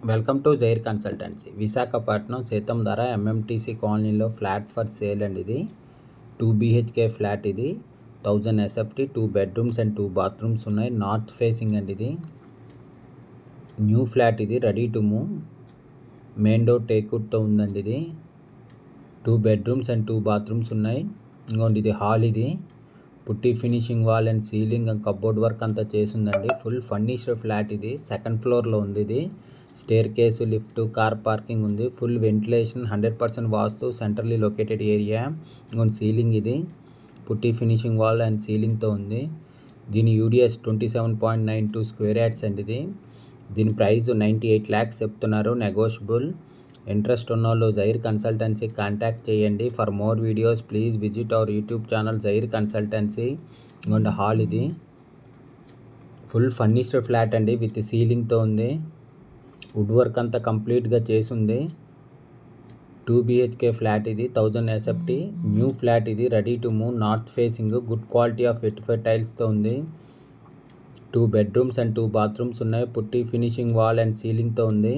welcome to Jair consultancy Visakhapatnam Seethammadhara MMTC కాలనీలో flat for sale అండి ఇది టూ బీహెచ్కే ఫ్లాట్ ఇది thousand SFT two bedrooms and two bathrooms ఉన్నాయి north facing అండి ఇది న్యూ ఫ్లాట్ ఇది ready to move main door టేక్వుడ్తో ఉందండి ఇది టూ బెడ్రూమ్స్ అండ్ టూ బాత్రూమ్స్ ఉన్నాయి ఇంకోండి ఇది హాల్ ఇది putty finishing wall and ceiling and cupboard work అంతా చేసిందండి ఫుల్ ఫర్నిష్డ్ ఫ్లాట్ ఇది సెకండ్ ఫ్లోర్లో ఉంది ఇది staircase lift car parking ఉంది full ventilation hundred percent vastu centrally located area ఇంకొంటి సీలింగ్ ఇది పుట్టి ఫినిషింగ్ వాల్ అండ్ సీలింగ్తో ఉంది దీని UDS twenty seven point nine two square yards అండి ఇది దీని ప్రైస్ నైంటీ ఎయిట్ ల్యాక్స్ చెప్తున్నారు నెగోషియబుల్ ఇంట్రెస్ట్ ఉన్న వాళ్ళు జైర్ కన్సల్టెన్సీ కాంటాక్ట్ చేయండి for more videos please visit our YouTube channel Jair consultancy ఇంకొండ హాల్ ఇది ఫుల్ ఫర్నిష్డ్ ఫ్లాట్ అండి విత్ సీలింగ్తో ఉంది వుడ్ వర్క్ అంతా కంప్లీట్గా చేసి ఉంది టూ బిహెచ్కే ఫ్లాట్ ఇది థౌజండ్ ఎస్ఎఫ్టీ న్యూ ఫ్లాట్ ఇది ready to move north facing good quality of vitrified టైల్స్తో ఉంది two bedrooms and two bathrooms ఉన్నాయి పుట్టి ఫినిషింగ్ వాల్ అండ్ సీలింగ్తో ఉంది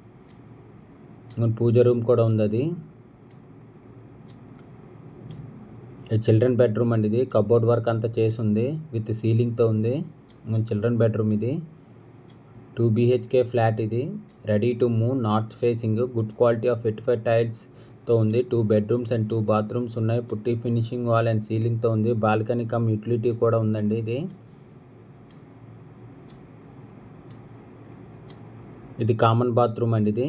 పూజ రూమ్ కూడా ఉంది అది చిల్డ్రన్ బెడ్రూమ్ అండి ఇది కబోర్డ్ వర్క్ అంతా చేసి ఉంది విత్ సీలింగ్తో ఉంది చిల్డ్రన్ బెడ్రూమ్ ఇది టూ బీహెచ్కే ఫ్లాట్ ఇది ready to move north facing good quality of vitrified టైల్స్తో ఉంది two bedrooms and two bathrooms ఉన్నాయి పుట్టి ఫినిషింగ్ వాల్ అండ్ సీలింగ్తో ఉంది బాల్కనీ కమ్ యూటిలిటీ కూడా ఉందండి ఇది ఇది కామన్ బాత్రూమ్ అండి ఇది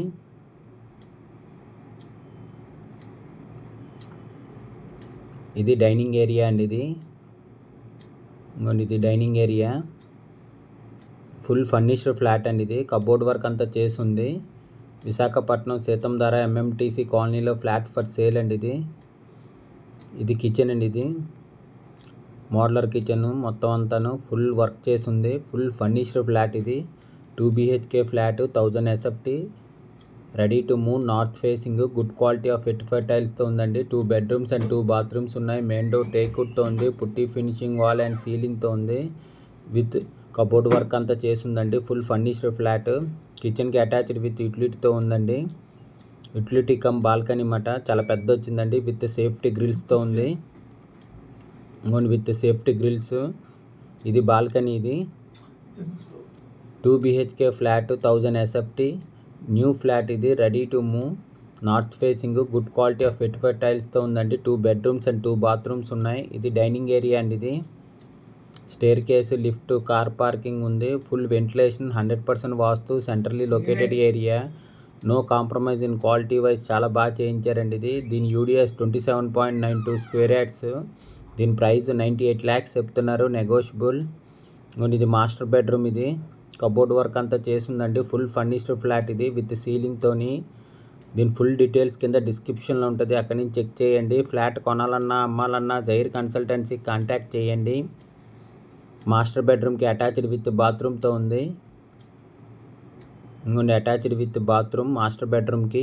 ఇది డైనింగ్ ఏరియా అండి ఇది ఇంకోండి ఇది dining area full furnished flat అండి ఇది కబోర్డ్ వర్క్ అంతా చేసి ఉంది విశాఖపట్నం సీతం ధర ఎంఎంటీసీ కాలనీలో ఫ్లాట్ ఫర్ సేల్ అండి ఇది ఇది కిచెన్ అండి ఇది మోడలర్ కిచెన్ మొత్తం అంతాను ఫుల్ వర్క్ చేసి ఉంది ఫుల్ ఫర్నిష్డ్ ఫ్లాట్ ఇది two BHK flat thousand SFT ready to move north facing good quality of vitrified టైల్స్తో ఉందండి two bedrooms and two bathrooms ఉన్నాయి మెయిన్ డోర్ టేక్వుడ్తో ఉంది పుట్టి ఫినిషింగ్ వాల్ అండ్ సీలింగ్తో ఉంది విత్ కబోర్డ్ వర్క్ అంతా చేసిందండి ఫుల్ ఫర్నిష్డ్ ఫ్లాట్ కిచెన్కి అటాచ్డ్ విత్ యూటిలిటీతో ఉందండి యూటిలిటీ కమ్ బాల్కనీ మాట చాలా పెద్ద వచ్చిందండి విత్ సేఫ్టీ గ్రిల్స్తో ఉంది ఇంకోండి విత్ సేఫ్టీ గ్రిల్స్ ఇది బాల్కనీ ఇది two BHK flat thousand SFT new flat ఇది ready to move north facing good quality of vitrified టైల్స్తో ఉందండి two bedrooms and two bathrooms ఉన్నాయి ఇది డైనింగ్ ఏరియా అండి ఇది staircase lift car parking ఉంది full ventilation hundred percent vastu centrally located area no compromise in quality wise చాలా బాగా చేయించారండి ఇది దీని UDS twenty seven point nine two square yards దీని ప్రైస్ నైంటీ ఎయిట్ ల్యాక్స్ చెప్తున్నారు నెగోషియబుల్ ఇది మాస్టర్ బెడ్రూమ్ ఇది కబోర్డ్ వర్క్ అంతా చేసిందండి ఫుల్ ఫర్నిష్డ్ ఫ్లాట్ ఇది విత్ సీలింగ్తోని దీని ఫుల్ డీటెయిల్స్ కింద డిస్క్రిప్షన్లో ఉంటుంది అక్కడి నుంచి చెక్ చేయండి ఫ్లాట్ కొనాలన్నా అమ్మాలన్నా జైర్ కన్సల్టెన్సీ కాంటాక్ట్ చేయండి మాస్టర్ బెడ్రూమ్కి అటాచ్డ్ విత్ బాత్రూమ్తో ఉంది ఇంకొండి అటాచ్డ్ విత్ బాత్రూమ్ మాస్టర్ బెడ్రూమ్కి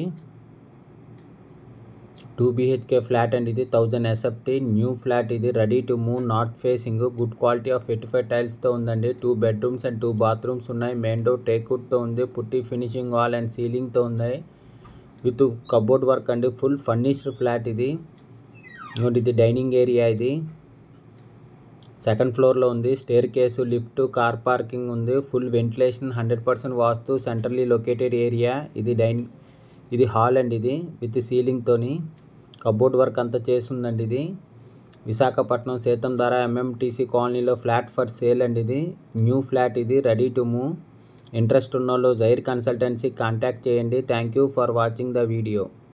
టూ బీహెచ్కే ఫ్లాట్ అండ్ ఇది థౌజండ్ ఎస్ఎఫ్టీ న్యూ ఫ్లాట్ ఇది ready to move north facing good quality of vitrified టైల్స్తో ఉందండి two bedrooms and two bathrooms ఉన్నాయి మెయిన్ డోర్ టేక్వుడ్తో ఉంది పుట్టి ఫినిషింగ్ వాల్ అండ్ సీలింగ్తో ఉన్నాయి విత్ కబోర్డ్ వర్క్ అండి ఫుల్ ఫర్నిష్డ్ ఫ్లాట్ ఇది ఇంకోటి ఇది డైనింగ్ ఏరియా ఇది సెకండ్ ఫ్లోర్లో ఉంది staircase lift car parking ఉంది full ventilation hundred percent vastu centrally located area ఇది డైన్ ఇది హాల్ అండి ఇది విత్ సీలింగ్తోని కబోర్డ్ వర్క్ అంతా చేస్తుందండి ఇది విశాఖపట్నం సీతం ధర ఎంఎంటీసీ కాలనీలో ఫ్లాట్ ఫర్ సేల్ అండి ఇది న్యూ ఫ్లాట్ ఇది రెడీ టు మూవ్ ఇంట్రెస్ట్ ఉన్న వాళ్ళు జైర్ కన్సల్టెన్సీ కాంటాక్ట్ చేయండి thank you for watching the video